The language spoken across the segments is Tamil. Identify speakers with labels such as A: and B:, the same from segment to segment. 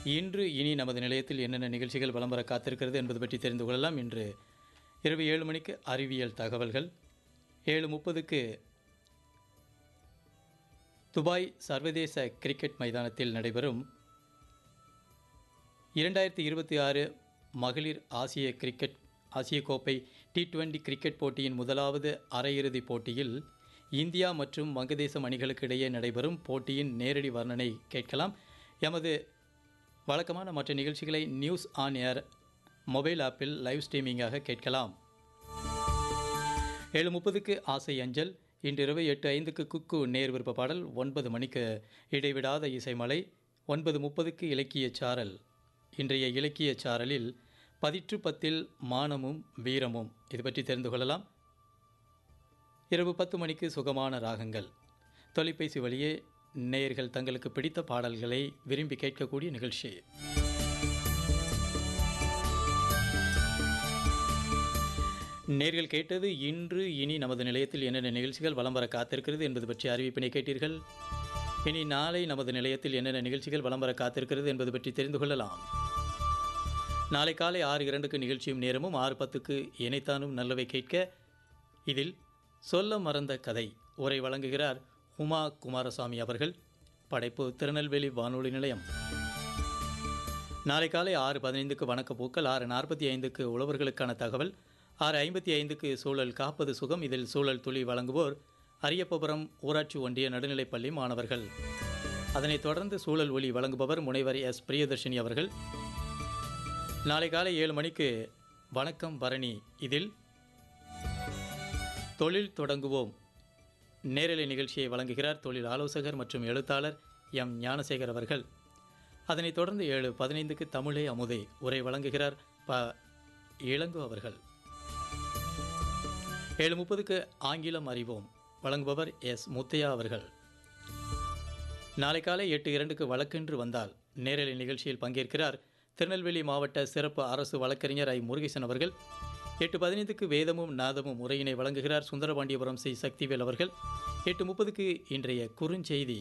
A: இன்று இனி நமது நிலையத்தில் என்னென்ன நிகழ்ச்சிகள் வலம் வர காத்திருக்கிறது என்பது பற்றி தெரிந்து கொள்ளலாம் இன்று இரவு ஏழு மணிக்கு அறிவியல் தகவல்கள் ஏழு முப்பதுக்கு துபாய் சர்வதேச கிரிக்கெட் மைதானத்தில் நடைபெறும் இரண்டாயிரத்தி இருபத்தி ஆறு மகளிர் ஆசிய கிரிக்கெட் ஆசிய கோப்பை டி டுவெண்டி கிரிக்கெட் போட்டியின் முதலாவது அரையிறுதிப் போட்டியில் இந்தியா மற்றும் வங்கதேசம் அணிகளுக்கு இடையே நடைபெறும் போட்டியின் நேரடி வர்ணனை கேட்கலாம் எமது வழக்கமான மற்ற நிகழ்ச்சிகளை நியூஸ் ஆன் ஏர் மொபைல் ஆப்பில் லைவ் ஸ்ட்ரீமிங்காக கேட்கலாம் ஏழு முப்பதுக்கு ஆசை அஞ்சல் இன்றிரவு எட்டு ஐந்துக்கு குக்கு நேர் விருப்ப பாடல் ஒன்பது மணிக்கு இடைவிடாத இசைமலை ஒன்பது முப்பதுக்கு இலக்கிய சாரல் இன்றைய இலக்கிய சாரலில் பதிற்று பத்தில் மானமும் வீரமும் இது பற்றி தெரிந்து கொள்ளலாம் இரவு பத்து மணிக்கு சுகமான ராகங்கள் தொலைபேசி வழியே நேயர்கள் தங்களுக்கு பிடித்த பாடல்களை விரும்பி கேட்கக்கூடிய நிகழ்ச்சி நேர்கள் கேட்டது இன்று இனி நமது நிலையத்தில் என்னென்ன நிகழ்ச்சிகள் வலம் வர காத்திருக்கிறது என்பது பற்றி அறிவிப்பினை கேட்டீர்கள் இனி நாளை நமது நிலையத்தில் என்னென்ன நிகழ்ச்சிகள் வலம் வர காத்திருக்கிறது என்பது பற்றி தெரிந்து கொள்ளலாம் நாளை காலை ஆறு இரண்டுக்கு நிகழ்ச்சியும் நேரமும் ஆறு பத்துக்கு இணைத்தானும் நல்லவை கேட்க இதில் சொல்ல மறந்த கதை உரை வழங்குகிறார் உமா குமாரசாமி அவர்கள் படைப்பு திருநெல்வேலி வானொலி நிலையம் நாளை காலை ஆறு பதினைந்துக்கு வணக்க பூக்கள் ஆறு நாற்பத்தி ஐந்துக்கு உழவர்களுக்கான தகவல் ஆறு ஐம்பத்தி ஐந்துக்கு சூழல் காப்பது சுகம் இதில் சூழல் துளி வழங்குவோர் அரியப்பபுரம் ஊராட்சி ஒன்றிய நடுநிலைப்பள்ளி மாணவர்கள் அதனைத் தொடர்ந்து சூழல் ஒளி வழங்குபவர் முனைவர் எஸ் பிரியதர்ஷினி அவர்கள் நாளை காலை ஏழு மணிக்கு வணக்கம் பரணி இதில் தொழில் தொடங்குவோம் நேரலை நிகழ்ச்சியை வழங்குகிறார் தொழில் ஆலோசகர் மற்றும் எழுத்தாளர் எம் ஞானசேகர் அவர்கள் அதனைத் தொடர்ந்து ஏழு பதினைந்துக்கு தமிழே அமுதே உரை வழங்குகிறார் ப இளங்கோ அவர்கள் ஏழு முப்பதுக்கு ஆங்கிலம் அறிவோம் வழங்குபவர் எஸ் முத்தையா அவர்கள் நாளை காலை எட்டு இரண்டுக்கு வழக்கென்று வந்தால் நேரலை நிகழ்ச்சியில் பங்கேற்கிறார் திருநெல்வேலி மாவட்ட சிறப்பு அரசு வழக்கறிஞர் ஐ முருகேசன் அவர்கள் எட்டு பதினைந்துக்கு வேதமும் நாதமும் உரையினை வழங்குகிறார் சுந்தரபாண்டியபுரம் சி சக்திவேல் அவர்கள் எட்டு முப்பதுக்கு இன்றைய குறுஞ்செய்தி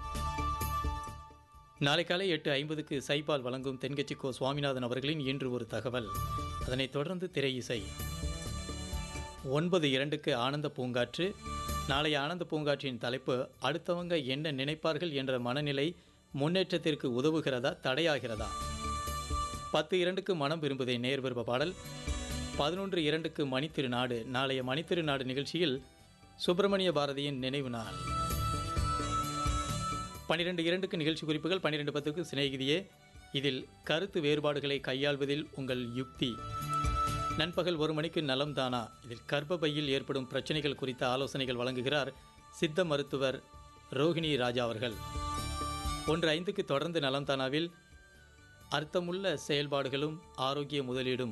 A: நாளை காலை எட்டு ஐம்பதுக்கு சைபால் வழங்கும் தென்கட்சி கோ சுவாமிநாதன் அவர்களின் இன்று ஒரு தகவல் அதனைத் தொடர்ந்து திரை இசை ஒன்பது இரண்டுக்கு ஆனந்த பூங்காற்று நாளைய ஆனந்த பூங்காற்றின் தலைப்பு அடுத்தவங்க என்ன நினைப்பார்கள் என்ற மனநிலை முன்னேற்றத்திற்கு உதவுகிறதா தடையாகிறதா பத்து இரண்டுக்கு மனம் விரும்புதை நேர் விருப்ப பாடல் பதினொன்று இரண்டுக்கு மணித்திருநாடு நாளைய மணித்திருநாடு நிகழ்ச்சியில் சுப்பிரமணிய பாரதியின் நினைவு நாள் பன்னிரெண்டு இரண்டுக்கு நிகழ்ச்சி குறிப்புகள் பன்னிரெண்டு பத்துக்கு சிநேகிதியே இதில் கருத்து வேறுபாடுகளை கையாள்வதில் உங்கள் யுக்தி நண்பகல் ஒரு மணிக்கு நலம் தானா இதில் கர்ப்பப்பையில் ஏற்படும் பிரச்சனைகள் குறித்த ஆலோசனைகள் வழங்குகிறார் சித்த மருத்துவர் ரோஹிணி ராஜா அவர்கள் ஒன்று ஐந்துக்கு தொடர்ந்து நலம் தானாவில் அர்த்தமுள்ள செயல்பாடுகளும் ஆரோக்கிய முதலீடும்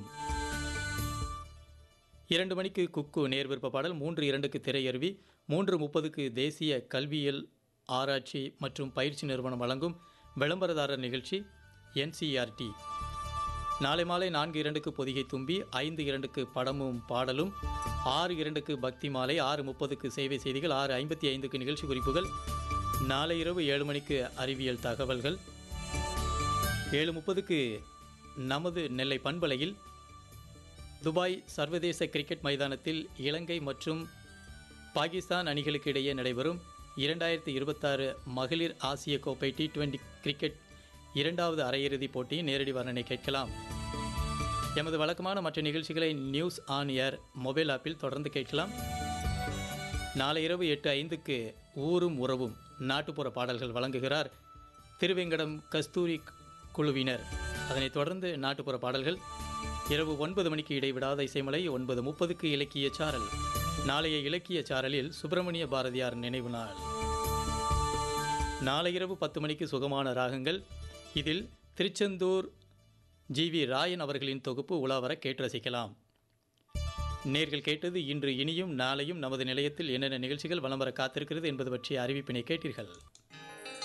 A: இரண்டு மணிக்கு குக்கு நேர்விருப்ப பாடல் மூன்று இரண்டுக்கு திரையருவி மூன்று முப்பதுக்கு தேசிய கல்வியியல் ஆராய்ச்சி மற்றும் பயிற்சி நிறுவனம் வழங்கும் விளம்பரதாரர் நிகழ்ச்சி என்சிஆர்டி நாளை மாலை நான்கு இரண்டுக்கு பொதிகை தும்பி ஐந்து இரண்டுக்கு படமும் பாடலும் ஆறு இரண்டுக்கு பக்தி மாலை ஆறு முப்பதுக்கு சேவை செய்திகள் ஆறு ஐம்பத்தி ஐந்துக்கு நிகழ்ச்சி குறிப்புகள் நாளை இரவு ஏழு மணிக்கு அறிவியல் தகவல்கள் ஏழு முப்பதுக்கு நமது நெல்லை பண்பலையில் துபாய் சர்வதேச கிரிக்கெட் மைதானத்தில் இலங்கை மற்றும் பாகிஸ்தான் அணிகளுக்கு இடையே நடைபெறும் இரண்டாயிரத்தி இருபத்தாறு மகளிர் ஆசிய கோப்பை டி டுவெண்டி கிரிக்கெட் இரண்டாவது அரையிறுதிப் போட்டியின் நேரடி வர்ணனை கேட்கலாம் எமது வழக்கமான மற்ற நிகழ்ச்சிகளை நியூஸ் ஆன் ஏர் மொபைல் ஆப்பில் தொடர்ந்து கேட்கலாம் நாளை இரவு எட்டு ஐந்துக்கு ஊரும் உறவும் நாட்டுப்புற பாடல்கள் வழங்குகிறார் திருவேங்கடம் கஸ்தூரி குழுவினர் அதனைத் தொடர்ந்து நாட்டுப்புற பாடல்கள் இரவு ஒன்பது மணிக்கு இடைவிடாத இசைமலை ஒன்பது முப்பதுக்கு இலக்கிய சாரல் நாளைய இலக்கிய சாரலில் சுப்பிரமணிய பாரதியார் நினைவு நாள் நாளை இரவு பத்து மணிக்கு சுகமான ராகங்கள் இதில் திருச்செந்தூர் ஜி வி ராயன் அவர்களின் தொகுப்பு உலாவர கேட்டு ரசிக்கலாம் நேர்கள் கேட்டது இன்று இனியும் நாளையும் நமது நிலையத்தில் என்னென்ன நிகழ்ச்சிகள் வலம் வர காத்திருக்கிறது என்பது பற்றிய அறிவிப்பினை கேட்டீர்கள்